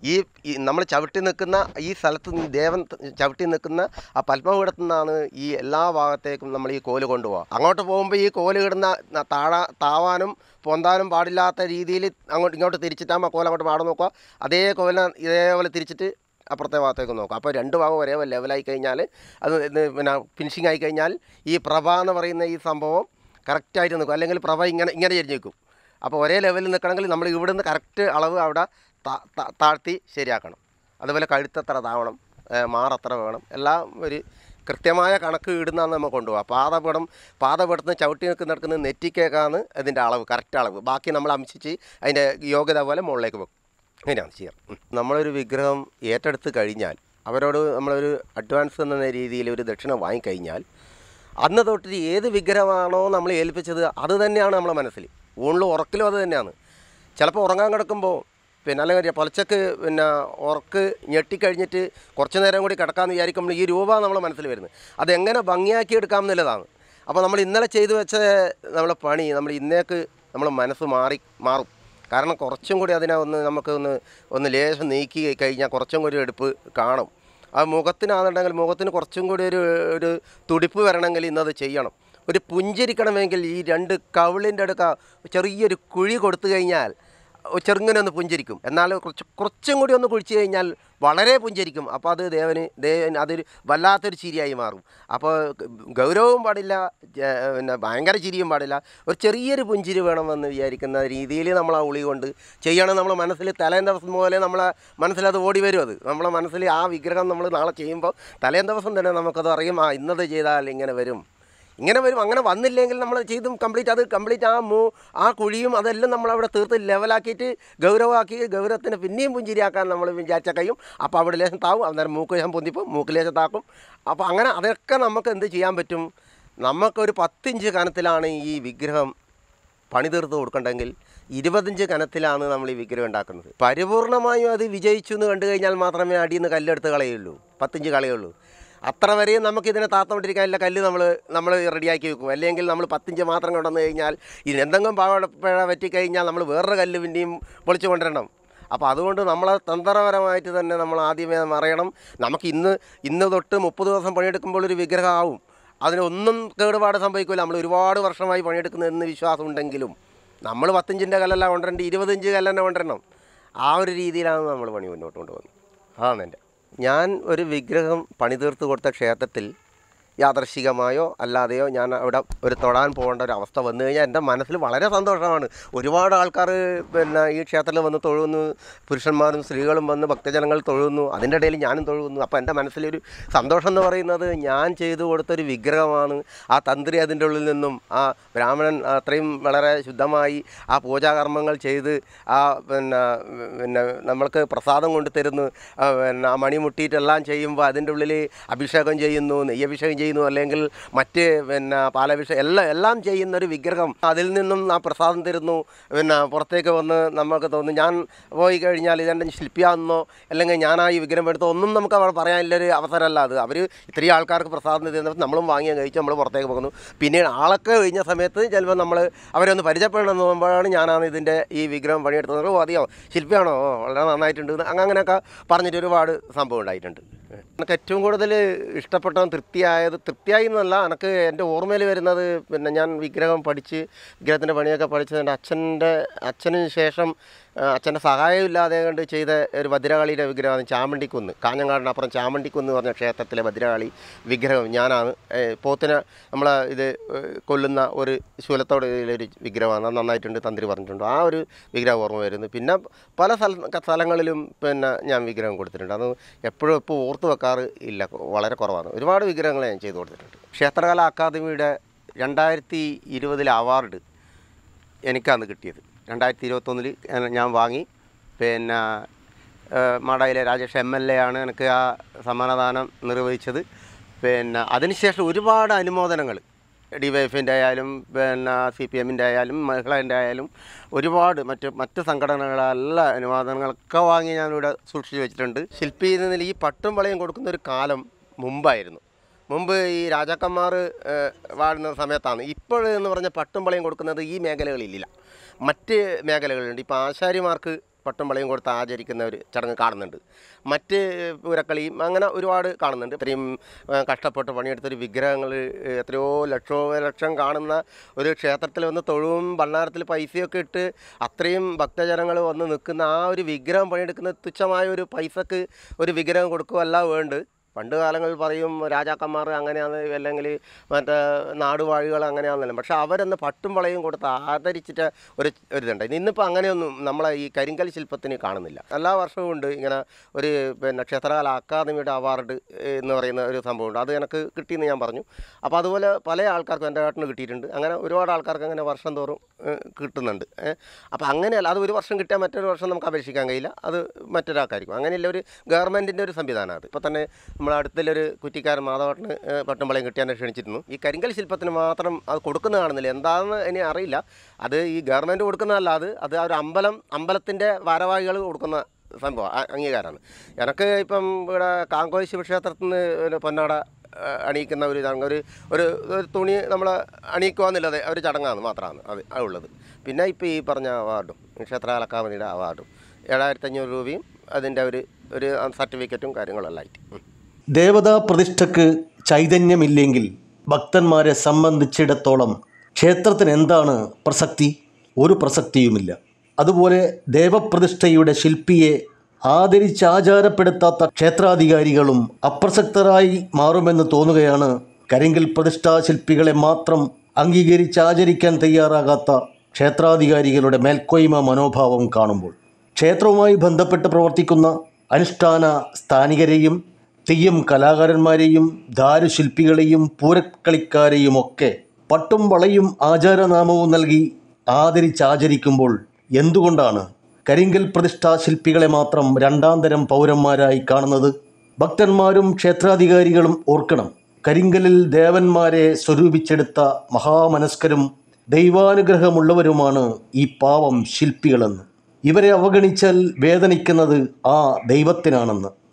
ഈ നമ്മൾ ചവിട്ടി നിൽക്കുന്ന ഈ സ്ഥലത്ത് നിന്ന് ദേവൻ ചവിട്ടി നിൽക്കുന്ന ആ പത്മപീഠത്തു നിന്നാണ് ഈ എല്ലാ ഭാഗത്തേക്കും നമ്മൾ ഈ കോല് കൊണ്ടുപോകുക അങ്ങോട്ട് പോകുമ്പോൾ ഈ കോല് കിടുന്ന താഴാ താവാനും പൊന്താനും പാടില്ലാത്ത രീതിയിൽ അങ്ങോട്ട് ഇങ്ങോട്ട് തിരിച്ചിട്ടാകുമ്പോൾ കോല അങ്ങോട്ട് മാറി നോക്കുക അതേ കോല ഇതേപോലെ തിരിച്ചിട്ട് അപ്പുറത്തെ ഭാഗത്തേക്ക് നോക്കുക അപ്പോൾ രണ്ട് ഭാഗം ഒരേ ലെവലായി കഴിഞ്ഞാൽ അത് ഇത് പിന്നെ ഫിനിഷിംഗ് ആയി കഴിഞ്ഞാൽ ഈ പ്രഭ എന്ന് പറയുന്ന ഈ സംഭവം കറക്റ്റായിട്ട് നിൽക്കും അല്ലെങ്കിൽ പ്രഭ ഇങ്ങനെ ഇങ്ങനെ ചെരിഞ്ഞ് നിൽക്കും അപ്പോൾ ഒരേ ലെവലിൽ നിൽക്കണമെങ്കിൽ നമ്മൾ ഇവിടുന്ന് കറക്റ്റ് അളവ് അവിടെ താ- താ- താഴ്ത്തി ശരിയാക്കണം അതുപോലെ കഴുത്തത്ര താവണം ഏഹ് മാറത്ര വേണം എല്ലാം ഒരു കൃത്യമായ കണക്ക് ഇടുന്നതാണ് നമ്മൾ കൊണ്ടുപോകുക പാതപടം പാതപടത്തിന് ചവിട്ടി നിൽക്കുന്നിടക്കുന്ന നെറ്റിക്കേക്കാണ് അതിൻ്റെ അളവ് കറക്റ്റ് അളവ് ബാക്കി നമ്മൾ അംശിച്ച് അതിൻ്റെ യോഗ്യത പോലെ മുകളിലേക്ക് വെക്കും അങ്ങനെയാണ് ചെയ്യാറ് ഉം. നമ്മളൊരു വിഗ്രഹം ഏറ്റെടുത്ത് കഴിഞ്ഞാൽ അവരോട് നമ്മളൊരു അഡ്വാൻസ് എന്ന രീതിയിൽ ഒരു ദക്ഷിണ വാങ്ങിക്കഴിഞ്ഞാൽ അന്ന് തൊട്ട് ഏത് വിഗ്രഹമാണോ നമ്മൾ ഏൽപ്പിച്ചത് അത് തന്നെയാണ് നമ്മളെ മനസ്സിൽ ഊണിലും ഉറക്കിലും അത് തന്നെയാണ് ചിലപ്പോൾ ഉറങ്ങാൻ കിടക്കുമ്പോൾ പിന്നെ അല്ലെങ്കിൽ പൊലച്ചക്ക് പിന്നെ ഉറക്ക് ഞെട്ടിക്കഴിഞ്ഞിട്ട് കുറച്ച് നേരം കൂടി കിടക്കാമെന്ന് വിചാരിക്കുമ്പോൾ ഈ രൂപ നമ്മളെ മനസ്സിൽ വരുന്നത് അതെങ്ങനെ ഭംഗിയാക്കി എടുക്കാം എന്നുള്ളതാണ് അപ്പോൾ നമ്മൾ ഇന്നലെ ചെയ്തു വെച്ച നമ്മളെ പണി നമ്മൾ ഇന്നേക്ക് നമ്മൾ മനസ്സ് മാറി മാറും കാരണം കുറച്ചും കൂടി അതിനെ ഒന്ന് നമുക്ക് ഒന്ന് ഒന്ന് ലേശം നീക്കി കഴിഞ്ഞാൽ കുറച്ചും കൂടി എടുപ്പ് കാണും ആ മുഖത്തിനാണെന്നുണ്ടെങ്കിൽ മുഖത്തിന് കുറച്ചും കൂടി ഒരു ഒരു തുടിപ്പ് വരണമെങ്കിൽ ഇന്നത് ചെയ്യണം ഒരു പുഞ്ചിരിക്കണമെങ്കിൽ ഈ രണ്ട് കവിളിൻ്റെ അടുക്ക ചെറിയൊരു കുഴി കൊടുത്തു കഴിഞ്ഞാൽ ചെറുങ്ങനെ ഒന്ന് പുഞ്ചിരിക്കും എന്നാൽ കുറച്ച് കുറച്ചും കൂടി ഒന്ന് കുഴിച്ച് കഴിഞ്ഞാൽ വളരെ പുഞ്ചിരിക്കും അപ്പോൾ അത് ദേവന് ദേവൻ അതൊരു വല്ലാത്തൊരു ചിരിയായി മാറും അപ്പോൾ ഗൗരവവും പാടില്ല ജ- പിന്നെ ഭയങ്കര ചിരിയും പാടില്ല ഒരു ചെറിയൊരു പുഞ്ചിരി വേണമെന്ന് വിചാരിക്കുന്ന രീതിയിൽ നമ്മൾ ആ ഉളി കൊണ്ട് ചെയ്യണം നമ്മൾ മനസ്സിൽ തലേം ദിവസം പോലെ നമ്മളെ മനസ്സിലത് ഓടി വരും അത് നമ്മളെ മനസ്സിൽ ആ വിഗ്രഹം നമ്മൾ നാളെ ചെയ്യുമ്പോൾ തലേം ദിവസം തന്നെ നമുക്കത് അറിയും ആ ഇന്നത് ചെയ്താൽ ഇങ്ങനെ വരും ഇങ്ങനെ വരും അങ്ങനെ വന്നില്ലെങ്കിൽ നമ്മൾ ചെയ്തും കംപ്ലീറ്റ് അത് കംപ്ലീറ്റ് ആ മൂ ആ കുഴിയും അതെല്ലാം നമ്മൾ അവിടെ തീർത്ത് ലെവലാക്കിയിട്ട് ഗൗരവമാക്കി ഗൗരവത്തിന് പിന്നെയും പുഞ്ചിരിയാക്കാൻ നമ്മൾ വിചാരിച്ച കഴിയും അപ്പോൾ അവിടെ ലേശം താവും അന്നേരം മൂക്ക് ലേശം പൊന്തിപ്പും മൂക്ക് ലേശം താക്കും അപ്പോൾ അങ്ങനെ അതൊക്കെ നമുക്ക് എന്ത് ചെയ്യാൻ പറ്റും നമുക്കൊരു പത്തിഞ്ച് കനത്തിലാണ് ഈ വിഗ്രഹം പണി തീർത്ത് കൊടുക്കണ്ടെങ്കിൽ ഇരുപത്തഞ്ച് കനത്തിലാണ് നമ്മൾ ഈ വിഗ്രഹം ഉണ്ടാക്കുന്നത് പരിപൂർണമായും അത് വിജയിച്ചു എന്ന് കണ്ടു കഴിഞ്ഞാൽ മാത്രമേ അടിയിൽ നിന്ന് കല്ലെടുത്ത് കളയുള്ളൂ പത്തിഞ്ച് കളയുള്ളൂ അത്ര വരെയും നമുക്കിതിനെ താത്തോണ്ടിരിക്കാനുള്ള കല്ല് നമ്മൾ നമ്മൾ റെഡിയാക്കി വെക്കും അല്ലെങ്കിൽ നമ്മൾ പത്തിഞ്ച് മാത്രം കൊണ്ടുവന്ന് കഴിഞ്ഞാൽ ഇതിന് എന്തെങ്കിലും പാവപ്പഴ പറ്റിക്കഴിഞ്ഞാൽ നമ്മൾ വേറൊരു കല്ല് പിന്നെയും പൊളിച്ചു കൊണ്ടുവരണം അപ്പോൾ അതുകൊണ്ട് നമ്മളെ തന്ത്രപരമായിട്ട് തന്നെ നമ്മൾ ആദ്യമേ അറിയണം നമുക്ക് ഇന്ന് ഇന്ന് തൊട്ട് മുപ്പത് ദിവസം പണിയെടുക്കുമ്പോൾ ഒരു വിഗ്രഹം ആവും അതിനൊന്നും കേടുപാട് സംഭവിക്കില്ല നമ്മൾ ഒരുപാട് വർഷമായി പണിയെടുക്കുന്നതെന്ന് വിശ്വാസമുണ്ടെങ്കിലും നമ്മൾ പത്തഞ്ചിൻ്റെ കല്ലല്ല കൊണ്ടുവരേണ്ട ഇരുപത്തഞ്ച് കല്ലെന്നെ കൊണ്ടുവരണം ആ ഒരു രീതിയിലാണ് നമ്മൾ പണി മുന്നോട്ട് കൊണ്ടുപോകുന്നത് അതാണ് എൻ്റെ ഞാൻ ഒരു വിഗ്രഹം പണി തീർത്ത് കൊടുത്ത ക്ഷേത്രത്തിൽ യാദർശികമായോ അല്ലാതെയോ ഞാൻ അവിടെ ഒരു തൊഴാൻ പോകേണ്ട ഒരു അവസ്ഥ വന്നു കഴിഞ്ഞാൽ എൻ്റെ മനസ്സിൽ വളരെ സന്തോഷമാണ് ഒരുപാട് ആൾക്കാർ പിന്നെ ഈ ക്ഷേത്രത്തിൽ വന്ന് തൊഴുന്നു പുരുഷന്മാരും സ്ത്രീകളും വന്ന് ഭക്തജനങ്ങൾ തൊഴുന്നു അതിൻ്റെ ഇടയിൽ ഞാനും തൊഴുന്നു അപ്പോൾ എൻ്റെ മനസ്സിലൊരു സന്തോഷം എന്ന് പറയുന്നത് ഞാൻ ചെയ്തു കൊടുത്തൊരു വിഗ്രഹമാണ് ആ തന്ത്രി അതിൻ്റെ ഉള്ളിൽ നിന്നും ആ ബ്രാഹ്മണൻ അത്രയും വളരെ ശുദ്ധമായി ആ പൂജാകർമ്മങ്ങൾ ചെയ്ത് ആ പിന്നെ പിന്നെ നമ്മൾക്ക് പ്രസാദം കൊണ്ട് തരുന്നു ആ, പിന്നെ ആ മണി മുട്ടിയിട്ടെല്ലാം ചെയ്യുമ്പോൾ അതിൻ്റെ ഉള്ളിൽ അഭിഷേകം ചെയ്യുന്നു നെയ്യഭിഷേകം ചെയ്യുന്നു അല്ലെങ്കിൽ മറ്റ് പിന്നെ പാലഭിഷേകം എല്ലാം എല്ലാം ചെയ്യുന്ന ഒരു വിഗ്രഹം അതിൽ നിന്നും ആ പ്രസാദം തരുന്നു പിന്നെ പുറത്തേക്ക് വന്ന് നമുക്ക് തോന്നുന്നു ഞാൻ പോയി കഴിഞ്ഞാൽ ഇതെൻ്റെ ശില്പിയാണെന്നോ അല്ലെങ്കിൽ ഞാൻ ആ ഈ വിഗ്രഹം എടുത്തോ ഒന്നും നമുക്ക് അവിടെ പറയാനുള്ളൊരു അവസരമല്ല അത് അവർ ഇത്രയും ആൾക്കാർക്ക് പ്രസാദം തരുന്നത് നമ്മളും വാങ്ങി കഴിച്ച് നമ്മൾ പുറത്തേക്ക് പോകുന്നു പിന്നീട് ആളൊക്കെ കഴിഞ്ഞ സമയത്ത് ചിലപ്പോൾ നമ്മൾ അവരൊന്ന് പരിചയപ്പെടണമെന്ന് പോകുമ്പോഴാണ് ഞാനാണ് ഇതിൻ്റെ ഈ വിഗ്രഹം പണിയെടുത്തത് ഓ അതെയോ ശില്പിയാണോ ഓ, വളരെ നന്നായിട്ടുണ്ട് എന്ന് അങ്ങനെയൊക്കെ പറഞ്ഞിട്ട് ഒരുപാട് സംഭവം ഉണ്ടായിട്ടുണ്ട് എനിക്ക് ഏറ്റവും കൂടുതൽ ഇഷ്ടപ്പെട്ടതും തൃപ്തിയായത് തൃപ്തിയായി എന്നല്ല എനിക്ക് എൻ്റെ ഓർമ്മയിൽ വരുന്നത് പിന്നെ ഞാൻ വിഗ്രഹം പഠിച്ച് വിഗ്രഹത്തിൻ്റെ പണിയൊക്കെ പഠിച്ചത് എൻ്റെ അച്ഛൻ്റെ അച്ഛന് ശേഷം ആ, അച്ഛൻ്റെ സഹായമില്ലാതെ കണ്ട് ചെയ്ത ഒരു ഭദ്രകാളിയുടെ വിഗ്രഹമാണ് ചാമണ്ടിക്കുന്ന് കാഞ്ഞങ്ങാടിനപ്പുറം ചാമണ്ടിക്കുന്ന് പറഞ്ഞ ക്ഷേത്രത്തിലെ ഭദ്രകാളി വിഗ്രഹം ഞാനാണ് ഏ, പോത്തിനെ നമ്മളെ ഇത് ഏ, കൊല്ലുന്ന ഒരു ശൂലത്തോടെ ഒരു വിഗ്രഹമാണ് അത് നന്നായിട്ടുണ്ട് തന്ത്രി പറഞ്ഞിട്ടുണ്ട് ആ ഒരു വിഗ്രഹം ഓർമ്മ വരുന്നു പിന്നെ പല സ്ഥല സ്ഥലങ്ങളിലും പിന്നെ ഞാൻ വിഗ്രഹം കൊടുത്തിട്ടുണ്ട് അത് എപ്പോഴും ഇപ്പോൾ ഓർത്ത് വെക്കാറ് ഇല്ല വളരെ കുറവാണ് ഒരുപാട് വിഗ്രഹങ്ങൾ ഞാൻ ചെയ്തു കൊടുത്തിട്ടുണ്ട് ക്ഷേത്രകല അക്കാദമിയുടെ രണ്ടായിരത്തി ഇരുപതിലെ അവാർഡ് എനിക്കാണ് കിട്ടിയത് രണ്ടായിരത്തി ഇരുപത്തൊന്നിൽ ഞാൻ വാങ്ങി പിന്നെ ഏഹ്, മാടായിലെ രാജേഷ് എം എൽ എ ആണ് എനിക്ക് ആ സമ്മാനദാനം നിർവഹിച്ചത് പിന്നെ അതിനുശേഷം ഒരുപാട് അനുമോദനങ്ങൾ ഡി വൈ എഫിൻ്റെ ആയാലും പിന്നെ സി പി എമ്മിൻ്റെ ആയാലും മഹിളേൻ്റെ ആയാലും ഒരുപാട് മറ്റ് മറ്റ് സംഘടനകളുടെ എല്ലാ അനുവാദനങ്ങളൊക്കെ വാങ്ങി ഞാനിവിടെ സൂക്ഷിച്ചു വെച്ചിട്ടുണ്ട് ശില്പി എന്ന നിലയിൽ ഈ പട്ടും വളയും കൊടുക്കുന്ന ഒരു കാലം മുമ്പായിരുന്നു മുമ്പ് ഈ രാജാക്കന്മാർ വാഴുന്ന സമയത്താണ് ഇപ്പോൾ എന്ന് പറഞ്ഞ പട്ടും വളയും കൊടുക്കുന്നത് ഈ മേഖലകളിലില്ല മറ്റ് മേഖലകളുണ്ട് ഇപ്പോൾ ആശാരിമാർക്ക് പട്ടും വളയും കൊടുത്ത് ആചരിക്കുന്ന ഒരു ചടങ്ങ് കാണുന്നുണ്ട് മറ്റ് പൂരക്കളിയും അങ്ങനെ ഒരുപാട് കാണുന്നുണ്ട് ഇത്രയും ഏഹ്, കഷ്ടപ്പെട്ട് പണിയെടുത്തൊരു വിഗ്രഹങ്ങൾ എത്രയോ ലക്ഷോ ലക്ഷം കാണുന്ന ഒരു ക്ഷേത്രത്തിൽ വന്ന് തൊഴുവും ഭണ്ണാരത്തിൽ പൈസയൊക്കെ ഇട്ട് അത്രയും ഭക്തജനങ്ങൾ വന്ന് നിൽക്കുന്ന ആ ഒരു വിഗ്രഹം പണിയെടുക്കുന്ന തുച്ഛമായ ഒരു പൈസക്ക് ഒരു വിഗ്രഹം കൊടുക്കുകയല്ല വേണ്ട പണ്ട് കാലങ്ങളിൽ പറയും രാജാക്കന്മാർ അങ്ങനെയാണ് അല്ലെങ്കിൽ മറ്റേ നാടുവാഴികൾ അങ്ങനെയാണെന്നല്ല പക്ഷെ അവരന്ന് പട്ടും വളയും കൊടുത്ത് ആദരിച്ചിട്ട് ഒരു ഒരു ഇതുണ്ട് ഇന്നിപ്പോൾ അങ്ങനെയൊന്നും നമ്മളെ ഈ കരിങ്കൽ ശില്പത്തിന് കാണുന്നില്ല എല്ലാ വർഷവും ഉണ്ട് ഇങ്ങനെ ഒരു പിന്നെ ക്ഷേത്രകല അക്കാദമിയുടെ അവാർഡ് എന്ന് പറയുന്ന ഒരു സംഭവമുണ്ട് അത് എനിക്ക് കിട്ടിയെന്ന് ഞാൻ പറഞ്ഞു അപ്പോൾ അതുപോലെ പല ആൾക്കാർക്കും എൻ്റെ ഏട്ടന് കിട്ടിയിട്ടുണ്ട് അങ്ങനെ ഒരുപാട് ആൾക്കാർക്ക് അങ്ങനെ വർഷം തോറും ഏഹ്, കിട്ടുന്നുണ്ട് ഏഹ്. അപ്പോൾ അങ്ങനെയല്ല അത് ഒരു വർഷം കിട്ടിയാൽ മറ്റൊരു വർഷം നമുക്ക് അപേക്ഷിക്കാൻ കഴിയില്ല അത് മറ്റൊരാൾക്കായിരിക്കും അങ്ങനെയല്ല ഒരു ഗവൺമെൻറ്റിൻ്റെ ഒരു സംവിധാനമാണ് അത് ഇപ്പോൾ തന്നെ നമ്മുടെ അടുത്തുള്ളൊരു കുറ്റിക്കാരൻ മാധവട്ടന് പട്ടുമ്പളയും കിട്ടിയാൻ ക്ഷണിച്ചിരുന്നു ഈ കരിങ്കൽ ശില്പത്തിന് മാത്രം അത് കൊടുക്കുന്ന കാണുന്നില്ല എന്താണെന്ന് ഇനി അറിയില്ല അത് ഈ ഗവൺമെൻറ് കൊടുക്കുന്നതല്ല അത് അത് ആ ഒരു അമ്പലം അമ്പലത്തിൻ്റെ ഭാരവാഹികൾ കൊടുക്കുന്ന സംഭവം ആ- അംഗീകാരമാണ് എനിക്ക് ഇപ്പം ഇവിടെ കാങ്കോയി ശിവക്ഷേത്രത്തിൽ നിന്ന് ഒരു പൊന്നാട ആ, അണിയിക്കുന്ന ഒരു ചടങ്ങ് ഒരു ഒരു ഒരു തുണി നമ്മൾ അണിയിക്കുക എന്നുള്ളത് ഒരു ചടങ്ങാണ് മാത്രമാണ് അത് അത് ഉള്ളത് പിന്നെ ഇപ്പോൾ ഈ പറഞ്ഞ അവാർഡും ക്ഷേത്രകലക്കാമതിയുടെ അവാർഡും ഏഴായിരത്തി അഞ്ഞൂറ് രൂപയും അതിൻ്റെ ഒരു ഒരു സർട്ടിഫിക്കറ്റും കാര്യങ്ങളെല്ലാം ആയിട്ട് ഉം. ദേവതാ പ്രതിഷ്ഠയ്ക്ക് ചൈതന്യമില്ലെങ്കിൽ ഭക്തന്മാരെ സംബന്ധിച്ചിടത്തോളം ക്ഷേത്രത്തിന് എന്താണ് പ്രസക്തി ഒരു പ്രസക്തിയുമില്ല അതുപോലെ ദേവപ്രതിഷ്ഠയുടെ ശില്പിയെ ആദരിച്ചാചാരപ്പെടുത്താത്ത ക്ഷേത്രാധികാരികളും അപ്രസക്തരായി മാറുമെന്ന് തോന്നുകയാണ് കരിങ്കൽ പ്രതിഷ്ഠാ ശില്പികളെ മാത്രം അംഗീകരിച്ചാചരിക്കാൻ തയ്യാറാകാത്ത ക്ഷേത്രാധികാരികളുടെ മേൽക്കോയ്മ മനോഭാവം കാണുമ്പോൾ ക്ഷേത്രവുമായി ബന്ധപ്പെട്ട് പ്രവർത്തിക്കുന്ന അനുഷ്ഠാന സ്ഥാനികരെയും തെയ്യം കലാകാരന്മാരെയും ദാരുശില്പികളെയും പൂരക്കളിക്കാരെയും ഒക്കെ പട്ടും വളയും ആചാരനാമവും നൽകി ആദരിച്ചാചരിക്കുമ്പോൾ എന്തുകൊണ്ടാണ് കരിങ്കൽ പ്രതിഷ്ഠാ ശില്പികളെ മാത്രം രണ്ടാം തരം പൗരന്മാരായി കാണുന്നത് ഭക്തന്മാരും ക്ഷേത്രാധികാരികളും ഓർക്കണം കരിങ്കലിൽ ദേവന്മാരെ സ്വരൂപിച്ചെടുത്ത മഹാമനസ്കരും ദൈവാനുഗ്രഹമുള്ളവരുമാണ് ഈ പാവം ശില്പികളെന്ന് ഇവരെ അവഗണിച്ചാൽ വേദനിക്കുന്നത് ആ ദൈവത്തിനാണെന്ന്